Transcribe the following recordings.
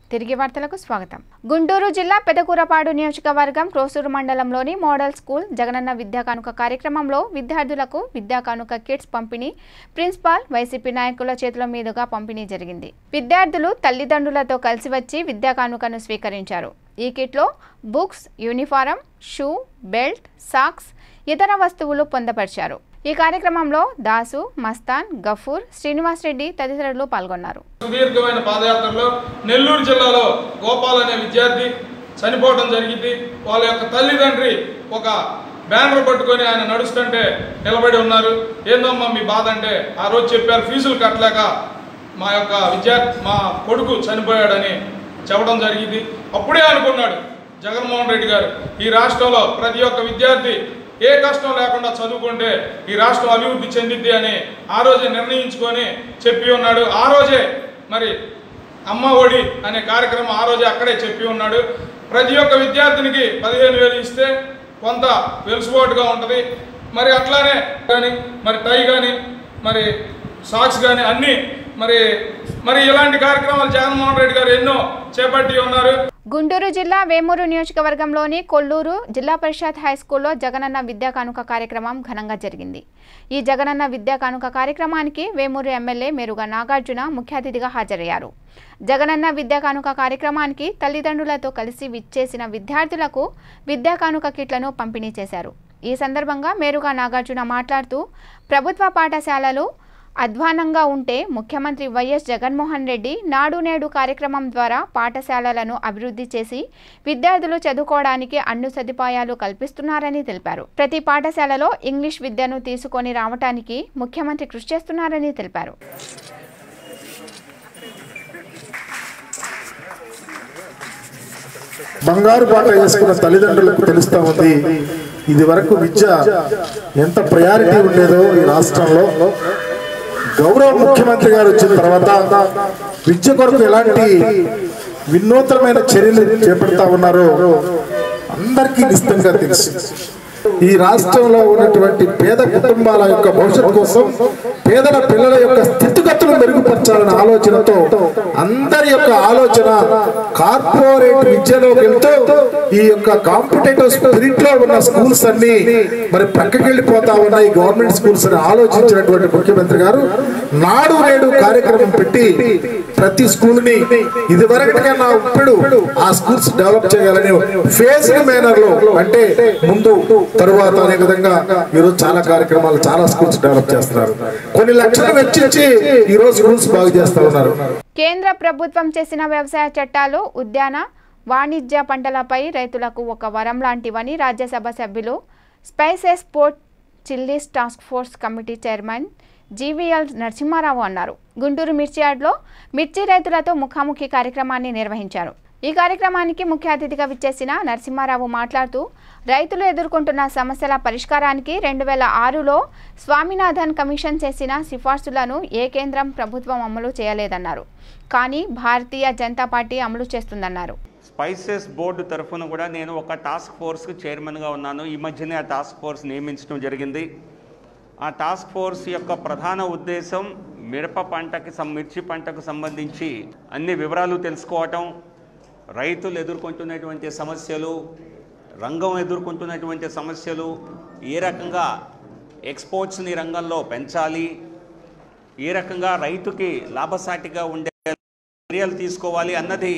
తిరిగి వార్తలకు స్వాగతం గుంటూరు జిల్లా పెదకూరపాడు నియోజకవర్గం క్రోసూరు మండలంలోని మోడల్ స్కూల్ జగనన్న విద్యా కానుక కార్యక్రమంలో విద్యార్థులకు విద్యా కానుక కిట్స్ పంపిణీ ప్రిన్సిపాల్ వైసీపీ నాయకుల చేతుల మీదుగా పంపిణీ జరిగింది విద్యార్థులు తల్లిదండ్రులతో కలిసి వచ్చి విద్యా కానుకను స్వీకరించారు ఈ కిట్లో books uniform shoe belt socks ఇతర వస్తువులు పొందపరిచారు ఈ కార్యక్రమంలో దాసు మస్తాన్ గఫూర్ శ్రీనివాస్ రెడ్డి తదితరులు పాల్గొన్నారు సుదీర్ఘమైన పాదయాత్రలో నెల్లూరు జిల్లాలో గోపాల్ అనే విద్యార్థి చనిపోవడం జరిగింది వాళ్ళ యొక్క తల్లిదండ్రి ఒక బ్యానర్ పట్టుకొని ఆయన నడుస్తుంటే నిలబడి ఉన్నారు ఏందమ్మా మీ బాధ అంటే ఆ రోజు చెప్పారు ఫీజులు కట్టలేక మా యొక్క విద్యార్థి మా కొడుకు చనిపోయాడని చెప్పడం జరిగింది అప్పుడే అనుకున్నాడు జగన్మోహన్ రెడ్డి గారు ఈ రాష్ట్రంలో ప్రతి ఒక్క విద్యార్థి ఏ కష్టం లేకుండా చదువుకుంటే ఈ రాష్ట్రం అభివృద్ధి చెందిద్ది అని ఆ రోజే నిర్ణయించుకొని చెప్పి ఉన్నాడు ఆ రోజే మరి అమ్మ ఒడి అనే కార్యక్రమం ఆ రోజే అక్కడే చెప్పి ఉన్నాడు ప్రతి ఒక్క విద్యార్థినికి పదిహేను వేలు ఇస్తే కొంత వెలుసుబాటుగా ఉంటుంది మరి అట్లానే కానీ మరి టై కానీ మరి సాక్స్ కానీ అన్నీ మరి మరి ఇలాంటి కార్యక్రమాలు జగన్మోహన్ రెడ్డి గారు ఎన్నో చేపట్టి ఉన్నారు గుంటూరు జిల్లా వేమూరు నియోజకవర్గంలోని కొల్లూరు జిల్లా పరిషత్ హై స్కూల్లో జగనన్న విద్యా కానుక కార్యక్రమం ఘనంగా జరిగింది ఈ జగనన్న విద్యా కానుక కార్యక్రమానికి వేమూరు ఎమ్మెల్యే మేరుగా నాగార్జున ముఖ్య అతిథిగా హాజరయ్యారు జగనన్న విద్యా కానుక కార్యక్రమానికి తల్లిదండ్రులతో కలిసి విచ్చేసిన విద్యార్థులకు విద్యా కానుక కిట్లను పంపిణీ చేశారు ఈ సందర్భంగా మేరుగా నాగార్జున మాట్లాడుతూ ప్రభుత్వ పాఠశాలలు అధ్వానంగా ఉంటే ముఖ్యమంత్రి వైఎస్ జగన్మోహన్ రెడ్డి నాడు నేడు కార్యక్రమం ద్వారా పాఠశాలలను అభివృద్ధి చేసి విద్యార్థులు చదువుకోవడానికి అన్ని సదుపాయాలు కల్పిస్తున్నారని తెలిపారు ప్రతి పాఠశాలలో ఇంగ్లీష్ విద్యను తీసుకొని రావటానికి ముఖ్యమంత్రి కృషి చేస్తున్నారని తెలిపారు బంగారు బాట వేసుకున్న తల్లిదండ్రులకు తెలుస్తా ఉంది ఇది వరకు విద్య ఎంత ప్రయారిటీ ఉండేదో ఈ రాష్ట్రంలో గౌరవ ముఖ్యమంత్రి గారు వచ్చిన తర్వాత విద్య కొరకు ఎలాంటి వినూత్నమైన చర్యలు చేపడతా ఉన్నారో అందరికీ నిశ్చితంగా తెలుసు ఈ రాష్ట్రంలో ఉన్నటువంటి పేద కుటుంబాల యొక్క భవిష్యత్తు కోసం పేదల పిల్లల యొక్క స్థితిగతులు మెరుగుపరచాలనే ఆలోచనతో అందరి యొక్క ఆలోచన కార్పొరేట్ విద్యలోకి వెళ్తూ ఈ యొక్క కాంపిటేటివ్ స్పిరిట్ లో ఉన్న స్కూల్స్ అన్ని మరి పక్కకి వెళ్ళిపోతా ఉన్నాయి గవర్నమెంట్ స్కూల్స్ అని ఆలోచించినటువంటి ముఖ్యమంత్రి గారు నాడు నేడు కార్యక్రమం పెట్టి ప్రతి స్కూల్ ని ఇది వరకటికన్నా ఇప్పుడు ఆ స్కూల్స్ డెవలప్ చేయాలని ఫేజ్ మేనర్ లో అంటే ముందు తరువాత అనే విధంగా ఈరోజు చాలా కార్యక్రమాలు చాలా స్కూల్స్ డెవలప్ చేస్తున్నారు కొన్ని లక్షలు వెచ్చించి ఈ రోజు స్కూల్స్ బాగు చేస్తా ఉన్నారు కేంద్ర ప్రభుత్వం చేసిన వ్యవసాయ చట్టాలు ఉద్యాన వాణిజ్య పంటలపై రైతులకు ఒక వరం లాంటివని రాజ్యసభ సభ్యులు spices port chillies task force committee chairman GVL Narasimha Rao అన్నారు గుంటూరు మిర్చి యార్డ్లో మిర్చి రైతులతో ముఖాముఖి కార్యక్రమాన్ని నిర్వహించారు ఈ కార్యక్రమానికి ముఖ్య అతిథిగా విచ్చేసిన నరసింహారావు మాట్లాడుతూ రైతులు ఎదుర్కొంటున్న సమస్యల పరిష్కారానికి రెండు వేల ఆరులో స్వామినాథన్ కమిషన్ చేసిన సిఫార్సులను ఏ కేంద్రం ప్రభుత్వం అమలు చేయలేదన్నారు కానీ భారతీయ జనతా పార్టీ అమలు చేస్తుందన్నారు స్పైసెస్ బోర్డు తరఫున కూడా నేను ఒక టాస్క్ ఫోర్స్కి చైర్మన్గా ఉన్నాను ఈ మధ్యనే ఆ టాస్క్ ఫోర్స్ నియమించడం జరిగింది ఆ టాస్క్ ఫోర్స్ యొక్క ప్రధాన ఉద్దేశం మిరప పంటకి సం మిర్చి పంటకు సంబంధించి అన్ని వివరాలు తెలుసుకోవటం రైతులు ఎదుర్కొంటున్నటువంటి సమస్యలు రంగం ఎదుర్కొంటున్నటువంటి సమస్యలు ఏ రకంగా ఎక్స్పోర్ట్స్ని రంగంలో పెంచాలి ఏ రకంగా రైతుకి లాభసాటిగా ఉండే చర్యలు తీసుకోవాలి అన్నది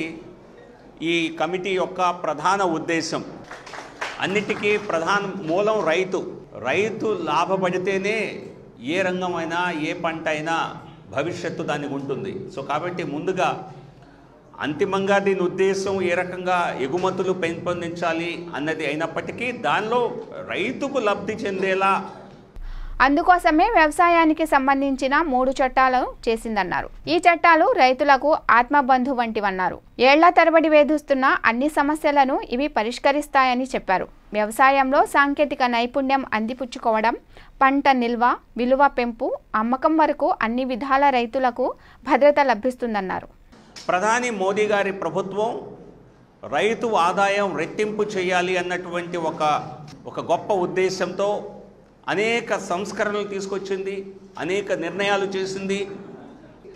ఈ కమిటీ యొక్క ప్రధాన ఉద్దేశం అన్నిటికీ ప్రధాన మూలం రైతు రైతు లాభపడితేనే ఏ రంగమైనా ఏ పంట అయినా భవిష్యత్తు దానికి ఉంటుంది సో కాబట్టి ముందుగా అంతిమంగా దీని ఉద్దేశం ఏ రకంగా ఎగుమతులు పెంపొందించాలి అన్నది అయినప్పటికీ దానిలో రైతుకు లబ్ధి చెందేలా అందుకోసమే వ్యవసాయానికి సంబంధించిన మూడు చట్టాలు చేసిందన్నారు ఈ చట్టాలు రైతులకు ఆత్మబంధు వంటివన్నారు ఏళ్ల తరబడి వేధిస్తున్న అన్ని సమస్యలను ఇవి పరిష్కరిస్తాయని చెప్పారు వ్యవసాయంలో సాంకేతిక నైపుణ్యం అందిపుచ్చుకోవడం పంట నిల్వ విలువ పెంపు అమ్మకం వరకు అన్ని విధాల రైతులకు భద్రత లభిస్తుందన్నారు ప్రధాని మోదీ గారి ప్రభుత్వం రైతు ఆదాయం రెట్టింపు చేయాలి అన్నటువంటి ఒక ఒక గొప్ప ఉద్దేశంతో అనేక సంస్కరణలు తీసుకొచ్చింది అనేక నిర్ణయాలు చేసింది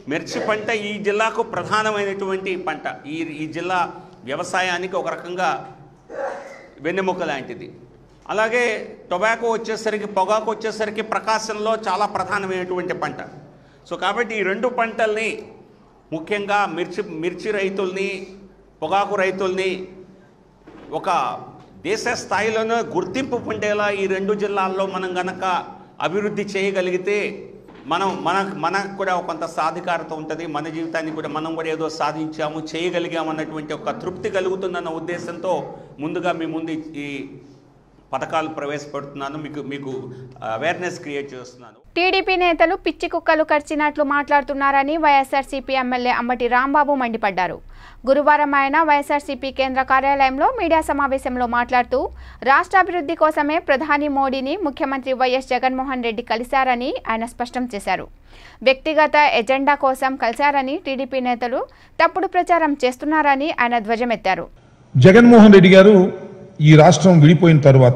మిర్చి పంట ఈ జిల్లాకు ప్రధానమైనటువంటి పంట ఈ ఈ జిల్లా వ్యవసాయానికి ఒక రకంగా వెన్నెముక లాంటిది అలాగే టొబాకో వచ్చేసరికి పొగాకు వచ్చేసరికి ప్రకాశంలో చాలా ప్రధానమైనటువంటి పంట సో కాబట్టి ఈ రెండు పంటల్ని ముఖ్యంగా మిర్చి మిర్చి రైతుల్ని పొగాకు రైతుల్ని ఒక దేశ స్థాయిలోనే గుర్తింపు పొందేలా ఈ రెండు జిల్లాల్లో మనం గనక అభివృద్ధి చేయగలిగితే మనం మన మనకు కూడా కొంత సాధికారత ఉంటుంది మన జీవితాన్ని కూడా మనం కూడా ఏదో సాధించాము చేయగలిగాము అన్నటువంటి ఒక తృప్తి కలుగుతుందన్న ఉద్దేశంతో ముందుగా మీ ముందు ఈ- ఈ పథకాలు ప్రవేశపెడుతున్నాను మీకు మీకు అవేర్నెస్ క్రియేట్ చేస్తున్నాను టీడీపీ నేతలు పిచ్చి కుక్కలు కరిచినట్లు మాట్లాడుతున్నారని వైఎస్ఆర్సీపీ ఎమ్మెల్యే అంబటి రాంబాబు మండిపడ్డారు గురువారం ఆయన వైఎస్ఆర్సీపీ కేంద్ర కార్యాలయంలో మీడియా సమావేశంలో మాట్లాడుతూ రాష్ట్ర అభివృద్ధి కోసమే ప్రధాని మోడీని ముఖ్యమంత్రి వైఎస్ జగన్మోహన్ రెడ్డి కలిశారని ఆయన స్పష్టం చేశారు వ్యక్తిగత ఎజెండా కోసం కలిశారని టీడీపీ నేతలు తప్పుడు ప్రచారం చేస్తున్నారని ఆయన ధ్వజమెత్తారు జగన్మోహన్ రెడ్డి గారు ఈ రాష్ట్రం విడిపోయిన తరువాత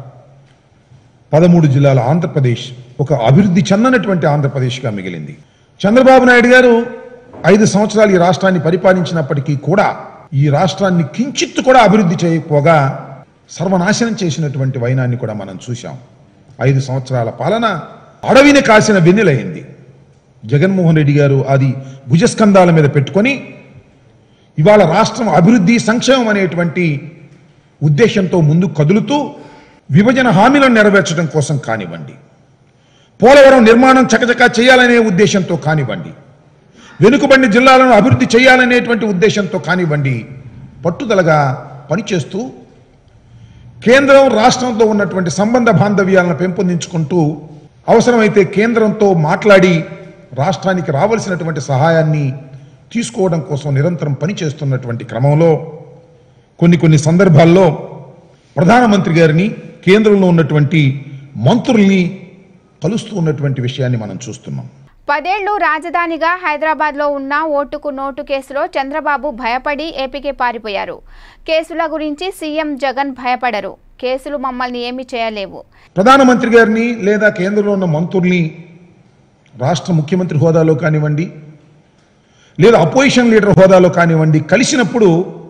పదమూడు జిల్లాల ఆంధ్రప్రదేశ్ ఒక అభివృద్ధి చెందనటువంటి ఆంధ్రప్రదేశ్గా మిగిలింది చంద్రబాబు నాయుడు గారు ఐదు సంవత్సరాలు ఈ రాష్ట్రాన్ని పరిపాలించినప్పటికీ కూడా ఈ రాష్ట్రాన్ని కించిత్తు కూడా అభివృద్ధి చేయకపోగా సర్వనాశనం చేసినటువంటి వైనాన్ని కూడా మనం చూశాం ఐదు సంవత్సరాల పాలన అడవిని కాసిన వెన్నెలైంది జగన్మోహన్ రెడ్డి గారు అది భుజస్కంధాల మీద పెట్టుకొని ఇవాళ రాష్ట్రం అభివృద్ధి సంక్షేమం అనేటువంటి ఉద్దేశంతో ముందుకు కదులుతూ విభజన హామీలను నెరవేర్చడం కోసం కానివ్వండి పోలవరం నిర్మాణం చకచకా చేయాలనే ఉద్దేశంతో కానివ్వండి వెనుకబడిన జిల్లాలను అభివృద్ధి చేయాలనేటువంటి ఉద్దేశంతో కానివ్వండి పట్టుదలగా పనిచేస్తూ కేంద్రం రాష్ట్రంతో ఉన్నటువంటి సంబంధ బాంధవ్యాలను పెంపొందించుకుంటూ అవసరమైతే కేంద్రంతో మాట్లాడి రాష్ట్రానికి రావాల్సినటువంటి సహాయాన్ని తీసుకోవడం కోసం నిరంతరం పనిచేస్తున్నటువంటి క్రమంలో కొన్ని కొన్ని సందర్భాల్లో ప్రధానమంత్రి గారిని కేంద్రంలో ఉన్నటువంటి మంత్రుల్ని కలుస్తూ ఉన్నటువంటి విషయాన్ని మనం చూస్తున్నాం పదేళ్లు రాజధానిగా హైదరాబాద్లో ఉన్న ఓటుకు నోటు కేసులో చంద్రబాబు భయపడి ఏపీకి పారిపోయారు కేసుల గురించి సీఎం జగన్ భయపడరు కేసులు మమ్మల్ని ఏమీ చేయలేవు ప్రధానమంత్రి గారిని లేదా కేంద్రంలో ఉన్న మంత్రుల్ని రాష్ట్ర ముఖ్యమంత్రి హోదాలో కానివ్వండి లేదా అపోజిషన్ లీడర్ హోదాలో కానివ్వండి కలిసినప్పుడు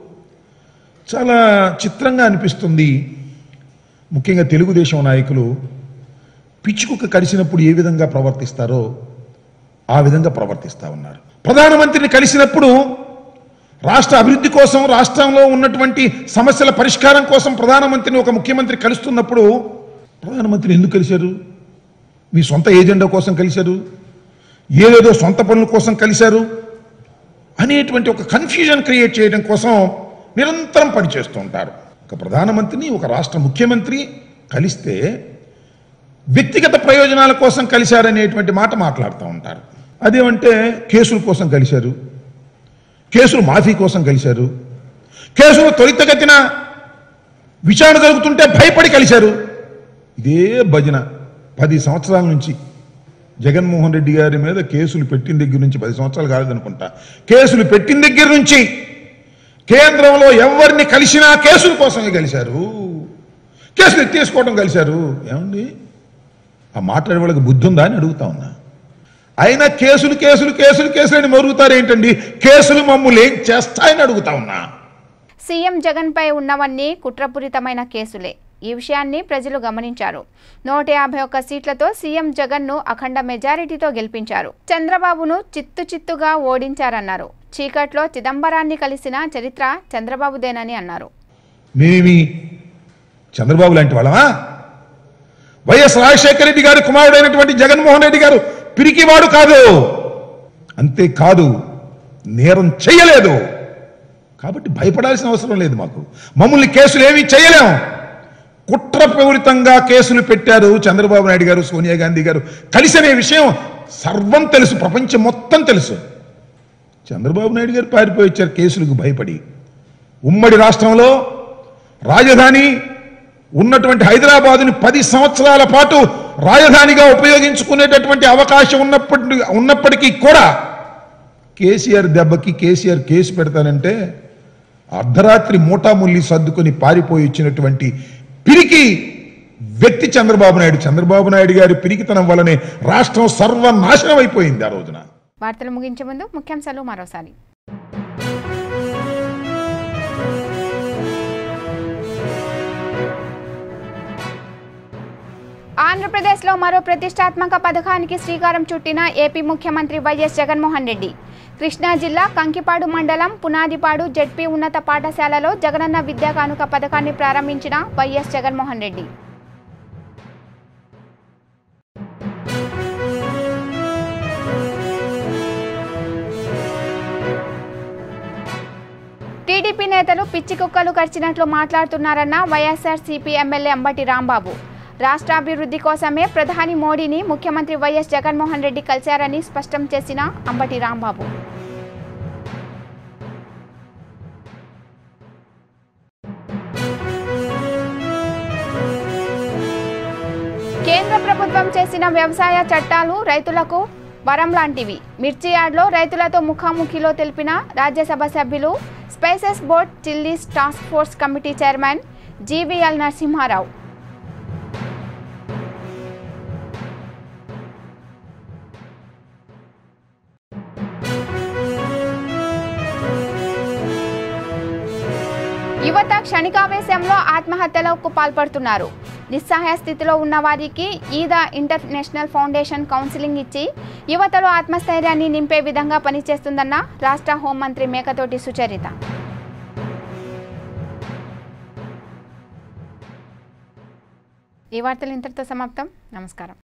చాలా చిత్రంగా అనిపిస్తుంది ముఖ్యంగా తెలుగుదేశం నాయకులు పిచ్చుకుక్క కలిసినప్పుడు ఏ విధంగా ప్రవర్తిస్తారో ఆ విధంగా ప్రవర్తిస్తా ఉన్నారు ప్రధానమంత్రిని కలిసినప్పుడు రాష్ట్ర అభివృద్ధి కోసం రాష్ట్రంలో ఉన్నటువంటి సమస్యల పరిష్కారం కోసం ప్రధానమంత్రిని ఒక ముఖ్యమంత్రి కలుస్తున్నప్పుడు ప్రధానమంత్రిని ఎందుకు కలిశారు మీ సొంత ఏజెండా కోసం కలిశారు ఏదేదో సొంత పనుల కోసం కలిశారు అనేటువంటి ఒక కన్ఫ్యూజన్ క్రియేట్ చేయడం కోసం నిరంతరం పనిచేస్తూ ఉంటారు ఒక ప్రధానమంత్రిని ఒక రాష్ట్ర ముఖ్యమంత్రి కలిస్తే వ్యక్తిగత ప్రయోజనాల కోసం కలిశారనేటువంటి మాట మాట్లాడుతూ ఉంటారు అదేమంటే కేసుల కోసం కలిశారు కేసులు మాఫీ కోసం కలిశారు కేసులు త్వరితగతిన విచారణ జరుగుతుంటే భయపడి కలిశారు ఇదే భజన పది సంవత్సరాల నుంచి జగన్మోహన్ రెడ్డి గారి మీద కేసులు పెట్టిన దగ్గర నుంచి పది సంవత్సరాలు కాలేదనుకుంటా కేసులు పెట్టిన దగ్గర నుంచి కేంద్రంలో ఎవరిని కలిసినా కేసుల కోసమే కలిశారు కేసులు ఎత్తేసుకోవడం కలిశారు ఏమండి ఆ మాట్లాడే వాళ్ళకి బుద్ధి ఉందా అని అడుగుతా ఉన్నా అయినా కేసులు కేసులు కేసులు కేసులు అని మరుగుతారు ఏంటండి కేసులు మమ్మల్ని ఏం చేస్తాయని అడుగుతా ఉన్నా సీఎం జగన్పై ఉన్నవన్నీ కుట్రపూరితమైన కేసులే ఈ విషయాన్ని ప్రజలు గమనించారు నూట యాభై ఒక్క సీట్లతో సీఎం జగన్ను అఖండ మెజారిటీతో గెలిపించారు చంద్రబాబును చిత్తు చిత్తుగా ఓడించారన్నారు చీకట్లో చిదంబరాన్ని కలిసిన చరిత్ర చంద్రబాబుదేనని అన్నారు మేమేమి చంద్రబాబు లాంటి వాళ్ళమా వైఎస్ రాజశేఖర రెడ్డి గారి కుమారుడైనటువంటి జగన్మోహన్ రెడ్డి గారు పిరికివాడు కాదు అంతేకాదు నేరం చేయలేదు కాబట్టి భయపడాల్సిన అవసరం లేదు మాకు మమ్మల్ని కేసులు ఏమీ చేయలేం కుట్రపూరితంగా కేసులు పెట్టారు చంద్రబాబు నాయుడు గారు సోనియా గాంధీ గారు కలిసనే విషయం సర్వం తెలుసు ప్రపంచం మొత్తం తెలుసు చంద్రబాబు నాయుడు గారు పారిపోయి వచ్చారు కేసులకు భయపడి ఉమ్మడి రాష్ట్రంలో రాజధాని ఉన్నటువంటి హైదరాబాదుని పది సంవత్సరాల పాటు రాజధానిగా ఉపయోగించుకునేటటువంటి అవకాశం ఉన్నప్పటి ఉన్నప్పటికీ కూడా కేసీఆర్ దెబ్బకి కేసీఆర్ కేసు పెడతానంటే అర్ధరాత్రి మూటాముల్లి సర్దుకొని పారిపోయి వచ్చినటువంటి పిరికి వ్యక్తి చంద్రబాబు నాయుడు చంద్రబాబు నాయుడు గారి పిరికితనం వల్లనే రాష్ట్రం సర్వనాశనం అయిపోయింది ఆ రోజున వార్తలు ముగించే ముందు ముఖ్యాంశాలు మరోసారి ఆంధ్రప్రదేశ్లో మరో ప్రతిష్టాత్మక పథకానికి శ్రీకారం చుట్టిన ఏపీ ముఖ్యమంత్రి వైఎస్ జగన్మోహన్ రెడ్డి కృష్ణా జిల్లా కంకిపాడు మండలం పునాదిపాడు జడ్పీ ఉన్నత పాఠశాలలో జగనన్న విద్యా కానుక పథకాన్ని ప్రారంభించిన వైఎస్ జగన్మోహన్ రెడ్డి టీడీపీ నేతలు పిచ్చి కుక్కలు కరిచినట్లు మాట్లాడుతున్నారన్న YSR CP MLA Ambati Rambabu రాష్ట్రాభివృద్ధి కోసమే ప్రధాని మోడీని ముఖ్యమంత్రి వైఎస్ జగన్మోహన్ రెడ్డి కలిశారని స్పష్టం చేసిన అంబటి రాంబాబు కేంద్ర ప్రభుత్వం చేసిన వ్యవసాయ చట్టాలు రైతులకు వరం లాంటివి మిర్చి యార్డ్లో రైతులతో ముఖాముఖిలో తెలిపిన రాజ్యసభ సభ్యులు spices board chillies task force committee chairman GVL Narasimha Rao యువత క్షణికావేశంలో ఆత్మహత్యలకు పాల్పడుతున్నారు నిస్సహాయ స్థితిలో ఉన్న వారికి ఈద ఇంటర్నేషనల్ ఫౌండేషన్ కౌన్సిలింగ్ ఇచ్చి యువతలో ఆత్మస్థైర్యాన్ని నింపే విధంగా పనిచేస్తుందన్న రాష్ట్ర హోంమంత్రి మేకతోటి సుచరిత ఈ వార్తలు ఇంతటితో సమాప్తం నమస్కారం